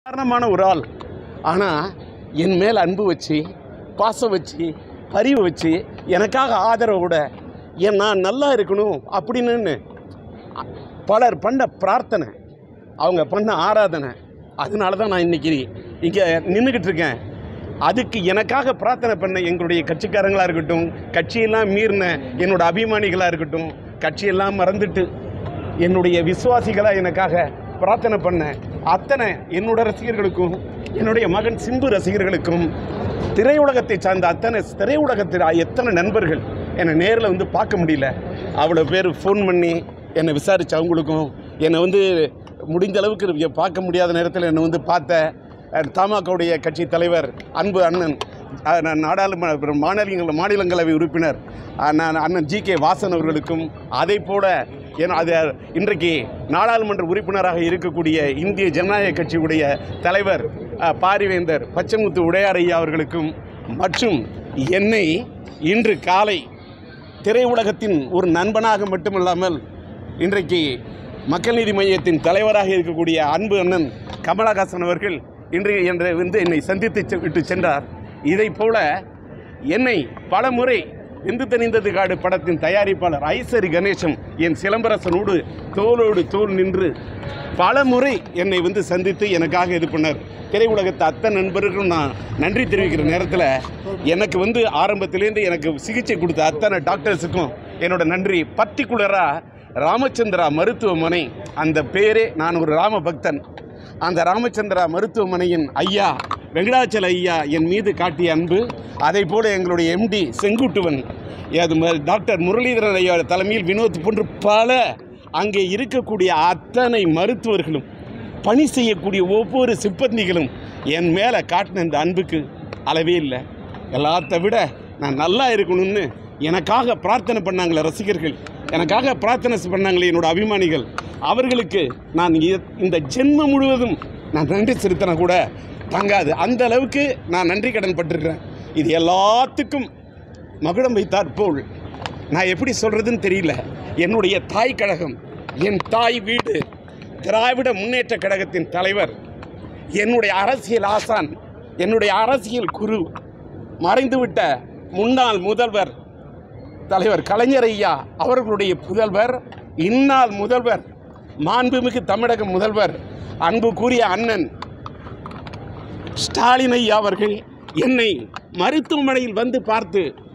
சாதாரணமான ஒரு ஆள் ஆனால் என் மேல் அன்பு வச்சு பாசம் வச்சு பரிவு வச்சு எனக்காக ஆதரவோட என் நான் நல்லா இருக்கணும் அப்படின்னு பலர் பண்ண பிரார்த்தனை அவங்க பண்ண ஆராதனை அதனால தான் நான் இன்னைக்கு இங்கே நின்றுக்கிட்டு இருக்கேன் அதுக்கு எனக்காக பிரார்த்தனை பண்ண எங்களுடைய கட்சிக்காரங்களாக இருக்கட்டும் கட்சியெல்லாம் மீறின என்னோட அபிமானிகளாக இருக்கட்டும் கட்சியெல்லாம் மறந்துட்டு என்னுடைய விசுவாசிகளாக எனக்காக பிரார்த்தனை பண்ண அத்தனை என்னோட ரசிகர்களுக்கும் என்னுடைய மகன் சிம்பு ரசிகர்களுக்கும் திரையுலகத்தை சார்ந்த அத்தனை திரையுலகத்தில் எத்தனை நண்பர்கள் என்னை நேரில் வந்து பார்க்க முடியல அவ்வளோ பேர் ஃபோன் பண்ணி என்னை விசாரித்த அவங்களுக்கும் என்னை வந்து முடிஞ்ச அளவுக்கு பார்க்க முடியாத நேரத்தில் என்னை வந்து பார்த்த அஹ், தமாகவுடைய கட்சி தலைவர் அன்பு அண்ணன் அஹ், நான் நாடாளுமன்ற மாநிலங்கள மாநிலங்களவை உறுப்பினர் அஹ், நான் அண்ணன் ஜி கே வாசன் அவர்களுக்கும் அதை போல ஏன்னா அது இன்றைக்கு நாடாளுமன்ற உறுப்பினராக இருக்கக்கூடிய இந்திய ஜனநாயக கட்சியுடைய தலைவர் அஹ், பாரிவேந்தர் பச்சைமுத்து உடையாரையா அவர்களுக்கும் மற்றும் என்னை இன்று காலை திரையுலகத்தின் ஒரு நண்பனாக மட்டுமல்லாமல் இன்றைக்கு மக்கள் நீதி மையத்தின் தலைவராக இருக்கக்கூடிய அன்பு அண்ணன் கமலஹாசன் அவர்கள் இன்று என்ற வந்து என்னை சந்தித்து செ- விட்டு சென்றார் இதைப் போல என்னை பல முறை வெந்து தணிந்தது காடு படத்தின் தயாரிப்பாளர் ஐசரி கணேசன் என் சிலம்பரசனோடு தோளோடு தோள் நின்று பல முறை என்னை வந்து சந்தித்து எனக்காக இது பண்ணார் திரையுலகத்தை அத்தனை நண்பர்களும் நான் நன்றி தெரிவிக்கிற நேரத்தில் எனக்கு வந்து ஆரம்பத்திலேருந்து எனக்கு சிகிச்சை கொடுத்த அத்தனை டாக்டர்ஸுக்கும் என்னோட நன்றி பர்டிகுலராக ராமச்சந்திரா மருத்துவமனை அந்த பேரே நான் ஒரு ராம பக்தன் அந்த ராமச்சந்திரா மருத்துவமனையின் ஐயா வெங்கடாச்சல ஐயா என் மீது காட்டிய அன்பு அதை போல எங்களுடைய எம்டி செங்குட்டுவன் அது ம- டாக்டர் முரளிதரன் ஐயா தலைமையில் வினோத் போன்று பல அங்கே இருக்கக்கூடிய அத்தனை மருத்துவர்களும் பணி செய்யக்கூடிய ஒவ்வொரு சிப்பந்திகளும் என் மேலே காட்டின இந்த அன்புக்கு அளவே இல்லை எல்லாத்த விட நான் நல்லா இருக்கணும்னு எனக்காக பிரார்த்தனை பண்ணாங்களே ரசிகர்கள் எனக்காக பிரார்த்தனை பண்ணாங்களே என்னோட அபிமானிகள் அவர்களுக்கு நான் இ- இந்த ஜென்மம் முழுவதும் நான் நன்றி செலுத்தின கூட தங்காது அந்த அளவுக்கு நான் நன்றி கடன் பட்டிருக்கிறேன் இது எல்லாத்துக்கும் மகுடம் வைத்தாற் போல் நான் எப்படி சொல்கிறதுன்னு தெரியல என்னுடைய தாய் கழகம் என் தாய் வீடு திராவிட முன்னேற்ற கழகத்தின் தலைவர் என்னுடைய அரசியல் ஆசான் என்னுடைய அரசியல் குரு மறைந்துவிட்ட முன்னாள் முதல்வர் தலைவர் கலைஞர் ஐயா அவர்களுடைய புதல்வர் இந்நாள் முதல்வர் மாண்புமிகு தமிழக முதல்வர் அன்பு கூறிய அண்ணன் ஸ்டாலின் ஐயா அவர்கள் என்னை மருத்துவமனையில் வந்து பார்த்து